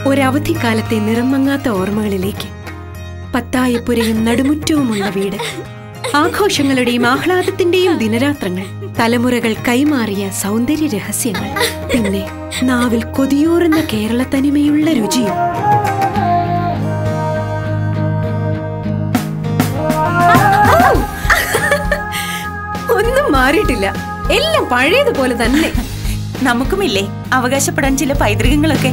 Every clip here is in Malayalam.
ഒരവധിക്കാലത്തെ നിറം മങ്ങാത്ത ഓർമ്മകളിലേക്ക് പത്തായപ്പുരയും നടുമുറ്റവുമുള്ള വീട് ആഘോഷങ്ങളുടെയും ആഹ്ലാദത്തിന്റെയും ദിനരാത്രങ്ങൾ തലമുറകൾ കൈമാറിയ സൗന്ദര്യ രഹസ്യങ്ങൾ പിന്നെ നാവിൽ കൊതിയൂറുന്ന കേരള തനിമയുള്ള രുചിയും ഒന്നും മാറിയിട്ടില്ല എല്ലാം പഴയതുപോലെ തന്നെ നമുക്കുമില്ലേ അവകാശപ്പെടാൻ ചില പൈതൃകങ്ങളൊക്കെ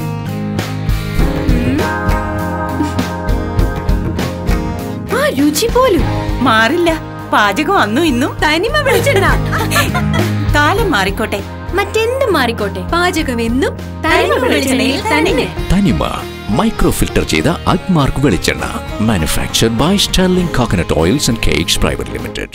ആ രുചി പോലും മാറില്ല പാചകം അന്നും ഇന്നും തനിമ വെളിച്ചെണ്ണ കാലം മാറിക്കോട്ടെ മറ്റെന്ത് മാറിക്കോട്ടെ പാചകം എന്നും തനിമ വെളിച്ചെണ്ണയിൽ തന്നെ തനിമ മൈക്രോ ഫിൽട്ടർ ചെയ്ത അഗ്മാർക്ക് വെളിച്ചെണ്ണ manufactured by Sterling coconut oils and cakes private limited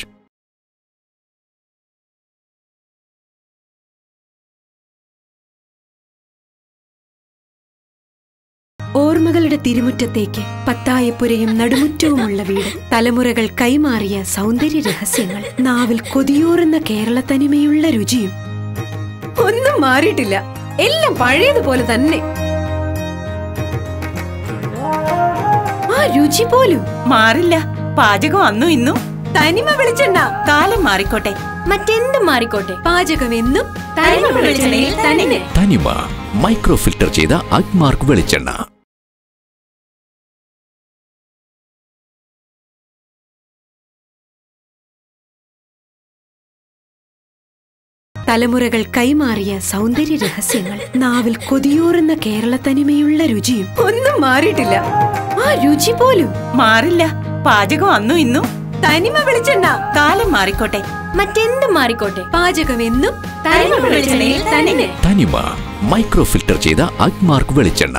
ഓർമ്മകളുടെ തിരുമുറ്റത്തേക്ക് പത്തായപ്പുരയും നടുമുറ്റവുമുള്ള വീട് തലമുറകൾ കൈമാറിയ സൗന്ദര്യ രഹസ്യങ്ങൾ നാവിൽ കൊതിയൂറുന്ന കേരള തനിമയുള്ള രുചിയും ഒന്നും മാറിയിട്ടില്ല എല്ലാം പഴയതുപോലെ തന്നെ ആ രുചി പോലും മാറില്ല പാചകം അന്നും ഇന്നും തനിമ വെളിച്ചെണ്ണ കാലം മാറിക്കോട്ടെ മറ്റെന്ത് മാറിക്കോട്ടെ പാചകം എന്നും തനിമ വെളിച്ചെണ്ണയിൽ തന്നെ തനിമ മൈക്രോ ഫിൽട്ടർ ചെയ്ത അഗ്മാർക്ക് വെളിച്ചെണ്ണ തലമുറകൾ കൈമാറിയ സൗന്ദര്യ രഹസ്യങ്ങൾ നാവിൽ കൊതിയൂറുന്ന കേരള തനിമയുള്ള രുചിയും ഒന്നും മാറിയിട്ടില്ല ആ രുചി പോലും മാറില്ല പാചകം അന്നും ഇന്നും തനിമ വെളിച്ചെണ്ണ കാലം മാറിക്കോട്ടെ മറ്റെന്ത് മാറിക്കോട്ടെ പാചകം എന്നും തനിമ വെളിച്ചെണ്ണയിൽ തന്നെ തനിമ മൈക്രോ ഫിൽട്ടർ ചെയ്ത അഗ്മാർക്ക് വെളിച്ചെണ്ണ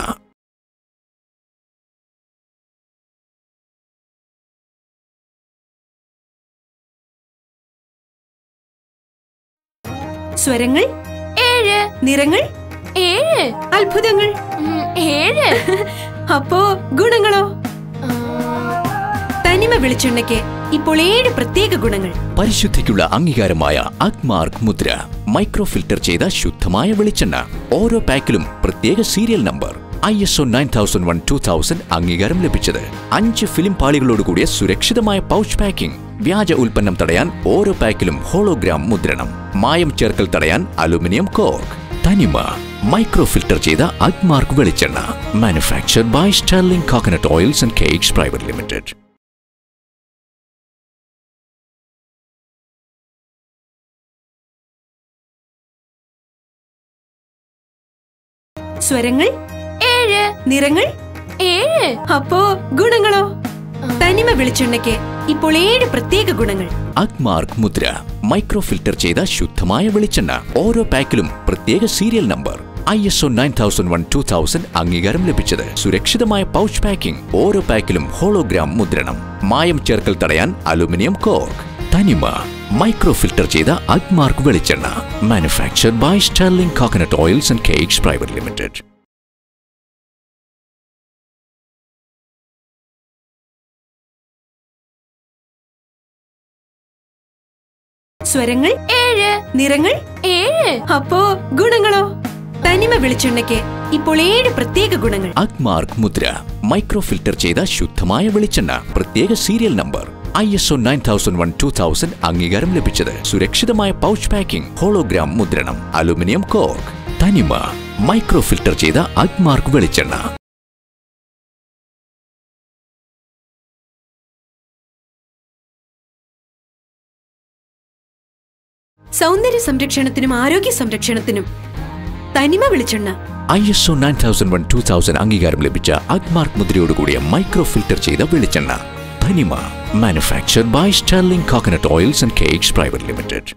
സ്വരങ്ങൾ ഏഴ് നിറങ്ങൾ ഏഴ് അത്ഭുതങ്ങൾ ഏഴ് അപ്പോ ഗുണങ്ങളോ തനിമ വെളിച്ചെണ്ണയ്ക്ക് ഇപ്പോൾ ഏഴ് പ്രത്യേക ഗുണങ്ങൾ പരിശുദ്ധിക്കുള്ള അംഗീകാരമായ അഗ്മാർക്ക് മുദ്ര മൈക്രോ ഫിൽട്ടർ ചെയ്ത ശുദ്ധമായ വെളിച്ചെണ്ണ ഓരോ പാക്കിലും പ്രത്യേക serial number I S O nine thousand one two thousand അംഗീകാരം ലഭിച്ചത് അഞ്ച് ഫിലിം പാളികളോടുകൂടിയ സുരക്ഷിതമായ പൗച്ച് പാക്കിംഗ് വ്യാജ ഉൽപ്പന്നം തടയാൻ ഓരോ പാക്കിലും ഹോളോഗ്രാം മുദ്രണം മായം ചേർക്കൽ തടയാൻ aluminium cork Thanima micro filter ചെയ്ത അഗ്മാർക്ക് വെളിച്ചെണ്ണ manufactured by Sterling coconut oils and cakes private limited സ്വരങ്ങൾ ഏഴ് നിറങ്ങൾ ഏഴ് അപ്പോ ഗുണങ്ങളോ തനിമ വെളിച്ചെണ്ണയ്ക്ക് ഇപ്പോൾ ഏഴ് പ്രത്യേക ഗുണങ്ങൾ അഗ്മാർക്ക് മുദ്ര മൈക്രോ ഫിൽട്ടർ ചെയ്ത ശുദ്ധമായ വെളിച്ചെണ്ണ ഓരോ പാക്കിലും പ്രത്യേക serial number I S O nine thousand one two thousand അംഗീകാരം ലഭിച്ചത് സുരക്ഷിതമായ പൗച്ച് പാക്കിംഗ് ഓരോ പാക്കിലും ഹോളോഗ്രാം മുദ്രണം മായം ചേർക്കൽ തടയാൻ aluminium cork Thanima micro filter ചെയ്ത അഗ്മാർക്ക് വെളിച്ചെണ്ണ manufactured by Sterling coconut oils and cakes private limited സ്വരങ്ങൾ ഏഴ് നിറങ്ങൾ ഏഴ് അപ്പോ ഗുണങ്ങളോ തനിമ വെളിച്ചെണ്ണയ്ക്ക് ഇപ്പോൾ ഏഴ് പ്രത്യേക ഗുണങ്ങൾ അഗ്മാർക്ക് മുദ്ര മൈക്രോ ഫിൽട്ടർ ചെയ്ത ശുദ്ധമായ വെളിച്ചെണ്ണ പ്രത്യേക serial number I S O nine thousand one two thousand അംഗീകാരം ലഭിച്ചത് സുരക്ഷിതമായ പൗച്ച് പാക്കിംഗ് ഹോളോഗ്രാം മുദ്രണം aluminium cork Thanima micro filter ചെയ്ത അഗ്മാർക്ക് വെളിച്ചെണ്ണ സൗന്ദര്യ സംരക്ഷണത്തിനും ആരോഗ്യ സംരക്ഷണത്തിനും തനിമ വെളിച്ചെണ്ണ I S O nine thousand one two thousand അംഗീകാരം ലഭിച്ച അഗ്മാർക്ക് മുദ്രയോടുകൂടിയ മൈക്രോ ഫിൽട്ടർ ചെയ്ത വെളിച്ചെണ്ണ Thanima manufactured by Sterling coconut oils and cakes private limited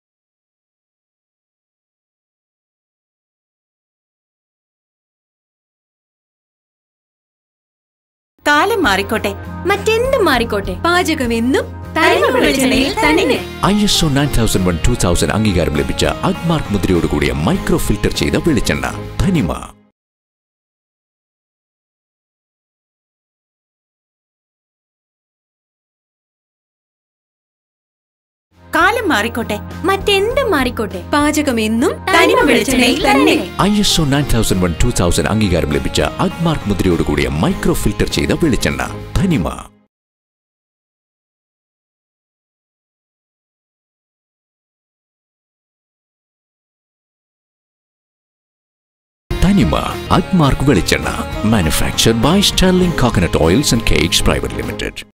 കാലം മാറിക്കോട്ടെ മറ്റെന്ത് മാറിക്കോട്ടെ പാചകം എന്നും തനിമ വെളിച്ചെണ്ണയിൽ തന്നെ I S O nine thousand one two thousand അംഗീകാരം ലഭിച്ച അഗ്മാർക്ക് മുദ്രയോടുകൂടിയ മൈക്രോ ഫിൽട്ടർ ചെയ്ത വെളിച്ചെണ്ണ ധനിമ കാലം മാറിക്കോട്ടെ മറ്റെന്തും മാറിക്കോട്ടെ പാചകം എന്നും തനിമ വെളിച്ചെണ്ണയിൽ തന്നെ I S O nine thousand one two thousand അംഗീകാരം ലഭിച്ച അഗ്മാർക്ക് മുദ്രയോടുകൂടിയ മൈക്രോ ഫിൽട്ടർ ചെയ്ത വെളിച്ചെണ്ണ ധനിമ തനിമ അഗ്മാർക്ക് വെളിച്ചെണ്ണ manufactured by Sterling coconut oils and cakes private limited